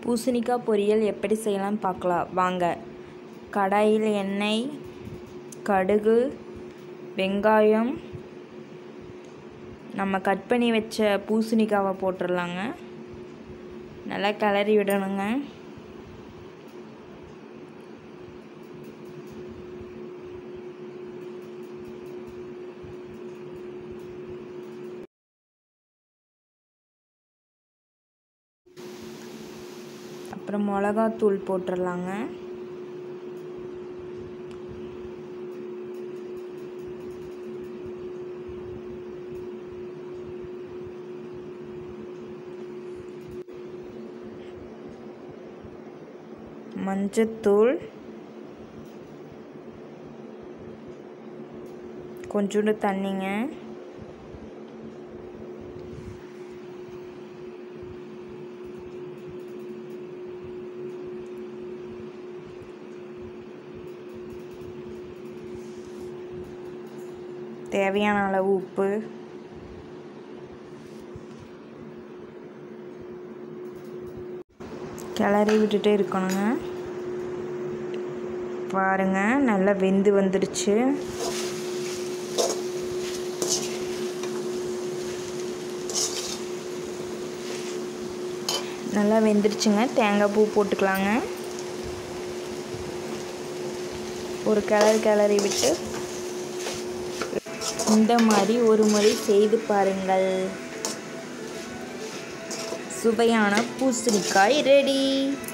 பூசணிக்காய் பொரியல் எப்படி செய்யலாம் பார்க்கலாம் வாங்க கடாயில் எண்ணெய் கடுகு வெங்காயம் நம்ம கட் பண்ணி வச்ச பூசணிக்காவை போட்டுடலாங்க நல்லா கிளறி விடணுங்க அப்புறம் மிளகாத்தூள் போட்டுடலாங்க மஞ்சத்தூள் கொஞ்சோண்டு தண்ணிங்க தேவையான அளவு உப்பு கிளறி விட்டுட்டே இருக்கணுங்க பாருங்க நல்லா வெந்து வந்துடுச்சு நல்லா வெந்துடுச்சுங்க தேங்காய் பூ போட்டுக்கலாங்க ஒரு கிளறி கிளறி விட்டு இந்த மாதிரி ஒரு முறை செய்து பாருங்கள் சுவையான பூசணிக்காய் ரெடி